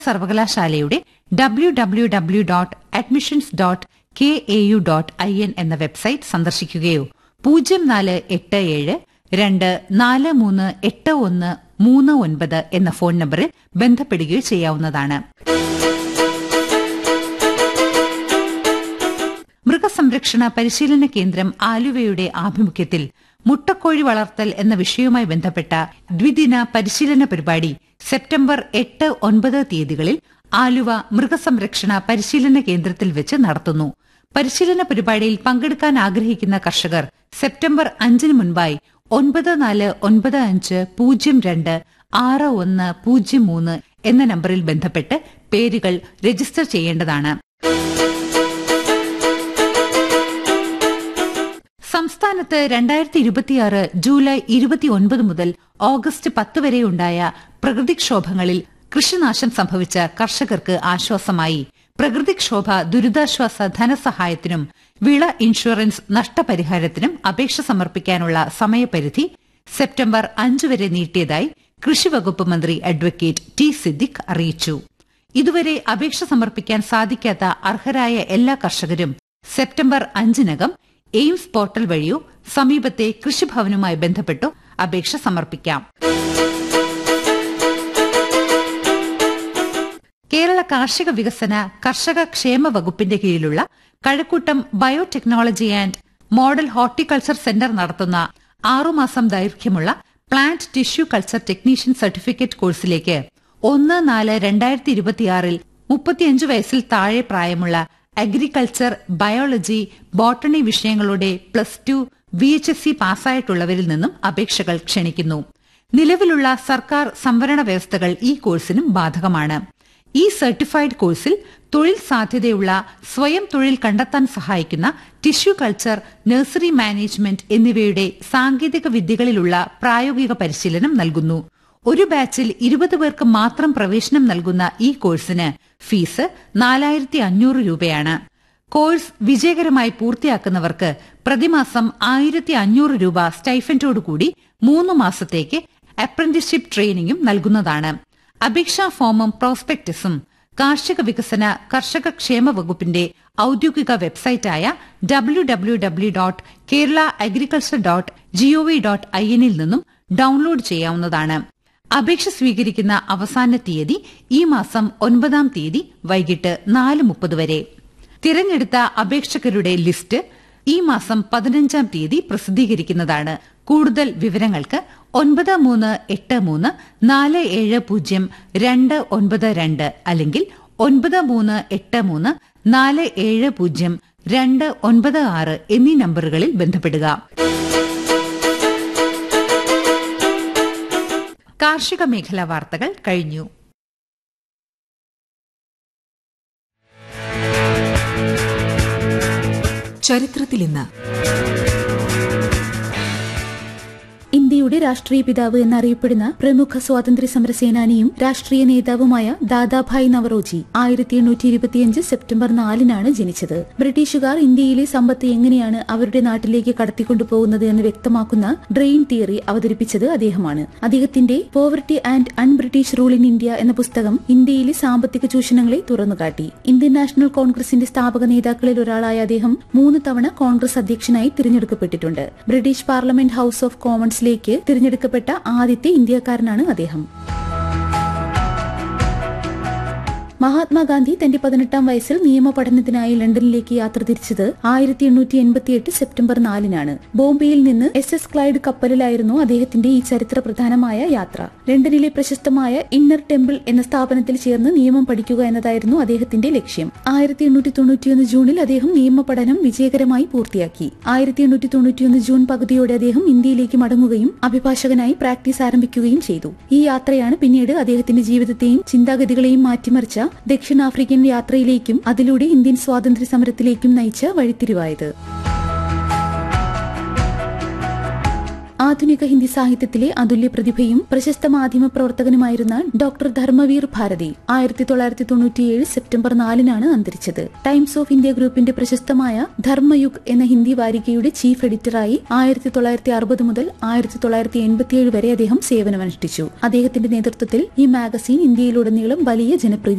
സർവകലാശാലയുടെ W W W dot admissions dot K A U dot I N എന്ന വെബ്സൈറ്റ് സന്ദർശിക്കുകയോ പൂജ്യം നാല് എട്ട് ഏഴ് രണ്ട് നാല് മൂന്ന് എട്ട് ഒന്ന് മൂന്ന് ഒൻപത് എന്ന ഫോൺ നമ്പറിൽ ബന്ധപ്പെടുകയോ ചെയ്യാവുന്നതാണ് മൃഗസംരക്ഷണ പരിശീലന കേന്ദ്രം ആലുവയുടെ ആഭിമുഖ്യത്തിൽ മുട്ടക്കോഴി വളർത്തൽ എന്ന വിഷയവുമായി ബന്ധപ്പെട്ട ദ്വിദിന പരിശീലന പരിപാടി സെപ്റ്റംബർ എട്ട് ഒൻപത് തീയതികളിൽ ആലുവ മൃഗസംരക്ഷണ പരിശീലന കേന്ദ്രത്തിൽ വെച്ച് നടത്തുന്നു പരിശീലന പരിപാടിയിൽ പങ്കെടുക്കാൻ ആഗ്രഹിക്കുന്ന കർഷകർ സെപ്റ്റംബർ അഞ്ചിന് മുൻപായി ഒൻപത് നാല് ഒൻപത് അഞ്ച് പൂജ്യം രണ്ട് ആറ് ഒന്ന് പൂജ്യം മൂന്ന് എന്ന നമ്പറിൽ ബന്ധപ്പെട്ട് പേരുകൾ രജിസ്റ്റർ ചെയ്യേണ്ടതാണ് സംസ്ഥാനത്ത് രണ്ടായിരത്തി ഇരുപത്തിയാറ് ജൂലൈ ഇരുപത്തിയൊൻപത് മുതൽ ഓഗസ്റ്റ് പത്ത് വരെയുണ്ടായ പ്രകൃതിക്ഷോഭങ്ങളിൽ കൃഷിനാശം സംഭവിച്ച കർഷകർക്ക് ആശ്വാസമായി പ്രകൃതിക്ഷോഭ ദുരിതാശ്വാസ ധനസഹായത്തിനും വിള ഇൻഷുറൻസ് നഷ്ടപരിഹാരത്തിനും അപേക്ഷ സമർപ്പിക്കാനുള്ള സമയപരിധി സെപ്റ്റംബർ അഞ്ച് വരെ നീട്ടിയതായി കൃഷിവകുപ്പ് മന്ത്രി അഡ്വക്കേറ്റ് ടി സിദ്ദിഖ് അറിയിച്ചു ഇതുവരെ അപേക്ഷ സമർപ്പിക്കാൻ സാധിക്കാത്ത അർഹരായ എല്ലാ കർഷകരും സെപ്റ്റംബർ അഞ്ചിനകം എയിംസ് പോർട്ടൽ വഴിയോ സമീപത്തെ കൃഷിഭവനുമായി ബന്ധപ്പെട്ടോ അപേക്ഷ സമർപ്പിക്കാം കേരള കാർഷിക വികസന കർഷക ക്ഷേമ വകുപ്പിന്റെ കീഴിലുള്ള Kazhakoottam biotechnology and model horticulture centre നടത്തുന്ന ആറുമാസം ദൈർഘ്യമുള്ള plant tissue culture technician certificate കോഴ്സിലേക്ക് ഒന്ന് നാല് രണ്ടായിരത്തി ഇരുപത്തിയാറിൽ മുപ്പത്തിയഞ്ച് വയസ്സിൽ താഴെ പ്രായമുള്ള അഗ്രികൾച്ചർ ബയോളജി ബോട്ടണി വിഷയങ്ങളുടെ plus two V H S C പാസ്സായിട്ടുള്ളവരിൽ നിന്നും അപേക്ഷകൾ ക്ഷണിക്കുന്നു നിലവിലുള്ള സർക്കാർ സംവരണ വ്യവസ്ഥകൾ ഈ കോഴ്സിനും ബാധകമാണ് ഈ സർട്ടിഫൈഡ് കോഴ്സിൽ തൊഴിൽ സാധ്യതയുള്ള സ്വയം തൊഴിൽ കണ്ടെത്താൻ സഹായിക്കുന്ന ടിഷ്യൂ കൾച്ചർ നഴ്സറി മാനേജ്മെന്റ് എന്നിവയുടെ സാങ്കേതിക വിദ്യകളിലുള്ള പ്രായോഗിക പരിശീലനം നൽകുന്നു ഒരു ബാച്ചിൽ ഇരുപത് പേർക്ക് മാത്രം പ്രവേശനം നൽകുന്ന ഈ കോഴ്സിന് ഫീസ് നാലായിരത്തി അഞ്ഞൂറ് രൂപയാണ് കോഴ്സ് വിജയകരമായി പൂർത്തിയാക്കുന്നവർക്ക് പ്രതിമാസം ആയിരത്തി അഞ്ഞൂറ് രൂപ സ്റ്റൈഫൻറ്റോടുകൂടി മൂന്ന് മാസത്തേക്ക് അപ്രന്റീസ്ഷിപ്പ് ട്രെയിനിങ്ങും നൽകുന്നതാണ് അപേക്ഷാ ഫോമും പ്രോസ്പെക്ടസും കാർഷിക വികസന കർഷക ക്ഷേമ വകുപ്പിന്റെ ഔദ്യോഗിക വെബ്സൈറ്റായ W W W dot Kerala agriculture dot GOV dot I എന്നിൽ നിന്നും ഡൌൺലോഡ് ചെയ്യാവുന്നതാണ് അപേക്ഷ സ്വീകരിക്കുന്ന അവസാന തീയതി ഈ മാസം ഒൻപതാം തീയതി വൈകിട്ട് നാല് മുപ്പത് വരെ തിരഞ്ഞെടുത്ത അപേക്ഷകരുടെ ലിസ്റ്റ് ഈ മാസം പതിനഞ്ചാം തീയതി പ്രസിദ്ധീകരിക്കുന്നതാണ് കൂടുതൽ വിവരങ്ങൾക്ക് ഒൻപത് മൂന്ന് എട്ട് മൂന്ന് നാല് ഏഴ് പൂജ്യം രണ്ട് ഒൻപത് രണ്ട് അല്ലെങ്കിൽ ഒൻപത് മൂന്ന് എട്ട് മൂന്ന് നാല് ഏഴ് പൂജ്യം രണ്ട് ഒൻപത് ആറ് എന്നീ നമ്പറുകളിൽ ബന്ധപ്പെടുക കാർഷിക മേഖലാ വാർത്തകൾ കഴിഞ്ഞു ചരിത്രത്തിൽ ഇന്ന് ഇന്ത്യയുടെ രാഷ്ട്രീയ പിതാവ് എന്നറിയപ്പെടുന്ന പ്രമുഖ സ്വാതന്ത്ര്യ സമര സേനാനിയും രാഷ്ട്രീയ നേതാവുമായ ദാദാഭായ് നവറോജി ആയിരത്തി എണ്ണൂറ്റി ഇരുപത്തിയഞ്ച് സെപ്റ്റംബർ നാലിനാണ് ജനിച്ചത് ബ്രിട്ടീഷുകാർ ഇന്ത്യയിലെ സമ്പത്ത് എങ്ങനെയാണ് അവരുടെ നാട്ടിലേക്ക് കടത്തിക്കൊണ്ടുപോകുന്നത് എന്ന് വ്യക്തമാക്കുന്ന ഡ്രെയിൻ തിയറി അവതരിപ്പിച്ചത് അദ്ദേഹമാണ് അദ്ദേഹത്തിന്റെ poverty and un British rule in India എന്ന പുസ്തകം ഇന്ത്യയിലെ സാമ്പത്തിക ചൂഷണങ്ങളെ തുറന്നുകാട്ടി ഇന്ത്യൻ നാഷണൽ കോൺഗ്രസിന്റെ സ്ഥാപക നേതാക്കളിൽ ഒരാളായ അദ്ദേഹം മൂന്ന് തവണ കോൺഗ്രസ് അധ്യക്ഷനായി തിരഞ്ഞെടുക്കപ്പെട്ടിട്ടുണ്ട് ബ്രിട്ടീഷ് പാർലമെന്റ് ഹൌസ് ഓഫ് കോമൺസിലേക്ക് തിരഞ്ഞെടുക്കപ്പെട്ട ആദ്യത്തെ ഇന്ത്യക്കാരനാണ് അദ്ദേഹം മഹാത്മാഗാന്ധി തന്റെ പതിനെട്ടാം വയസ്സിൽ നിയമ പഠനത്തിനായി ലണ്ടനിലേക്ക് യാത്ര തിരിച്ചത് ആയിരത്തി എണ്ണൂറ്റി എൺപത്തിയെട്ട് സെപ്റ്റംബർ നാലിനാണ് ബോംബെയിൽ നിന്ന് എസ് എസ് ക്ലൈഡ് കപ്പലിലായിരുന്നു അദ്ദേഹത്തിന്റെ ഈ ചരിത്ര പ്രധാനമായ യാത്ര ലണ്ടനിലെ പ്രശസ്തമായ ഇന്നർ ടെമ്പിൾ എന്ന സ്ഥാപനത്തിൽ ചേർന്ന് നിയമം പഠിക്കുക എന്നതായിരുന്നു അദ്ദേഹത്തിന്റെ ലക്ഷ്യം ആയിരത്തി എണ്ണൂറ്റി തൊണ്ണൂറ്റിയൊന്ന് ജൂണിൽ അദ്ദേഹം നിയമ പഠനം വിജയകരമായി പൂർത്തിയാക്കി ആയിരത്തി എണ്ണൂറ്റി തൊണ്ണൂറ്റിയൊന്ന് ജൂൺ പകുതിയോടെ അദ്ദേഹം ഇന്ത്യയിലേക്ക് മടങ്ങുകയും അഭിഭാഷകനായി പ്രാക്ടീസ് ആരംഭിക്കുകയും ചെയ്തു ഈ യാത്രയാണ് പിന്നീട് അദ്ദേഹത്തിന്റെ ജീവിതത്തെയും ചിന്താഗതികളെയും മാറ്റിമറിച്ച ദക്ഷിണാഫ്രിക്കൻ യാത്രയിലേക്കും അതിലൂടെ ഇന്ത്യൻ സ്വാതന്ത്ര്യ സമരത്തിലേക്കും നയിച്ച വഴിത്തിരിവായത് ആധുനിക ഹിന്ദി സാഹിത്യത്തിലെ അതുല്യ പ്രതിഭയും പ്രശസ്ത മാധ്യമ പ്രവർത്തകനുമായിരുന്ന ഡോക്ടർ ധർമ്മവീർ ഭാരതി ആയിരത്തി തൊള്ളായിരത്തി തൊണ്ണൂറ്റിയേഴ് സെപ്റ്റംബർ നാലിനാണ് അന്തരിച്ചത് ടൈംസ് ഓഫ് ഇന്ത്യ ഗ്രൂപ്പിന്റെ പ്രശസ്തമായ ധർമ്മയുഗ് എന്ന ഹിന്ദി വാരികയുടെ ചീഫ് എഡിറ്ററായി ആയിരത്തി തൊള്ളായിരത്തി അറുപത് മുതൽ ആയിരത്തി തൊള്ളായിരത്തി എൺപത്തിയേഴ് വരെ അദ്ദേഹം സേവനമനുഷ്ഠിച്ചു അദ്ദേഹത്തിന്റെ നേതൃത്വത്തിൽ ഈ മാഗസീൻ ഇന്ത്യയിലുടനീളം വലിയ ജനപ്രീതി